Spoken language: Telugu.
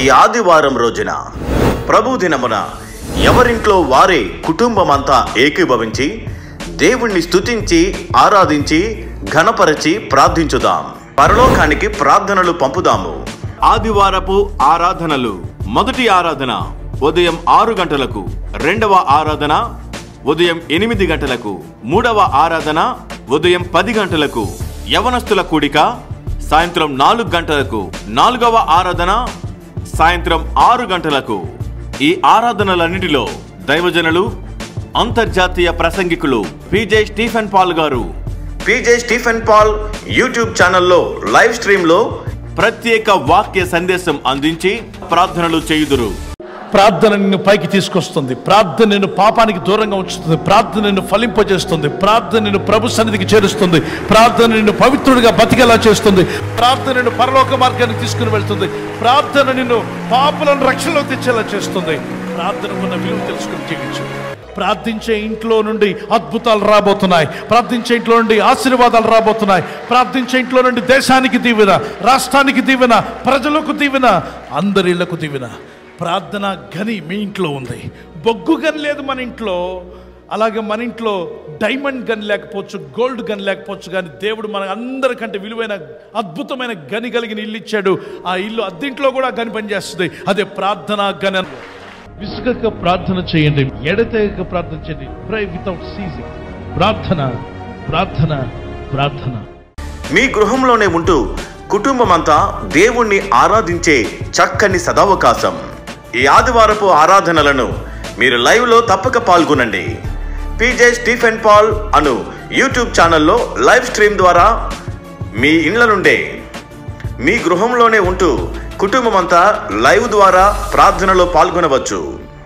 ఈ ఆదివారం రోజున ప్రభు దినమున ఎవరింట్లో వారే కుటుంబమంతా ఏకీభవించి దేవుణ్ణి స్తుతించి ఆరాధించి ఘనపరచి ప్రార్థించుదాం పరలోకానికి ప్రార్థనలు పంపుదాము ఆదివారపు ఆరాధనలు మొదటి ఆరాధన ఉదయం ఆరు గంటలకు రెండవ ఆరాధన ఉదయం ఎనిమిది గంటలకు మూడవ ఆరాధన ఉదయం పది గంటలకు యవనస్తుల కూడిక సాయంత్రం నాలుగు గంటలకు నాలుగవ ఆరాధన సాయంత్రం ఆరు గంటలకు ఈ ఆరాధనలన్నిటిలో దైవజనులు అంతర్జాతీయ ప్రసంగికులు పిజే స్టీఫెన్ పాల్ గారు పిజే స్టీఫెన్ పాల్ యూట్యూబ్ ఛానల్లో లైవ్ స్ట్రీమ్ లో ప్రత్యేక వాక్య సందేశం అందించి ప్రార్థనలు చేయుదురు ప్రార్థన నిన్ను పైకి తీసుకొస్తుంది ప్రార్థన నిన్ను పాపానికి దూరంగా ఉంచుతుంది ప్రార్థన నిన్ను ఫలింపజేస్తుంది ప్రార్థన నిన్ను ప్రభు సన్నిధికి చేరుస్తుంది ప్రార్థన నిన్ను పవిత్రుడిగా బతికేలా చేస్తుంది ప్రార్థన నిన్ను పరలోక మార్గానికి తీసుకుని వెళ్తుంది ప్రార్థన నిన్ను పాపులను రక్షణలో తెచ్చేలా చేస్తుంది ప్రార్థనకున్న విలువ తెలుసుకుని జీవించు ప్రార్థించే ఇంట్లో నుండి అద్భుతాలు రాబోతున్నాయి ప్రార్థించే ఇంట్లో నుండి ఆశీర్వాదాలు రాబోతున్నాయి ప్రార్థించే ఇంట్లో నుండి దేశానికి దీవెన రాష్ట్రానికి దీవెన ప్రజలకు దీవెన అందరి ఇళ్లకు దీవెన ప్రార్థన గని మీ ఇంట్లో ఉంది బొగ్గు గని లేదు మన ఇంట్లో అలాగే మన ఇంట్లో డైమండ్ గన్ లేకపోవచ్చు గోల్డ్ గన్ లేకపోవచ్చు కానీ దేవుడు మన అందరికంటే విలువైన అద్భుతమైన గని కలిగిన ఇల్లు ఇచ్చాడు ఆ ఇల్లు అద్దింట్లో కూడా గని పనిచేస్తుంది అదే ప్రార్థన గని విసుగక ప్రార్థన చేయండి ఎడతెగక ప్రార్థన చేయండి ప్రే వితౌట్ సీజింగ్ ప్రార్థన ప్రార్థన ప్రార్థన మీ గృహంలోనే ఉంటూ కుటుంబమంతా దేవుణ్ణి ఆరాధించే చక్కని సదవకాశం ఈ ఆదివారపు ఆరాధనలను మీరు లైవ్లో తప్పక పాల్గొనండి పీజే స్టీఫెన్ పాల్ అను యూట్యూబ్ ఛానల్లో లైవ్ స్ట్రీమ్ ద్వారా మీ ఇండ్ల నుండే మీ గృహంలోనే ఉంటూ కుటుంబమంతా లైవ్ ద్వారా ప్రార్థనలో పాల్గొనవచ్చు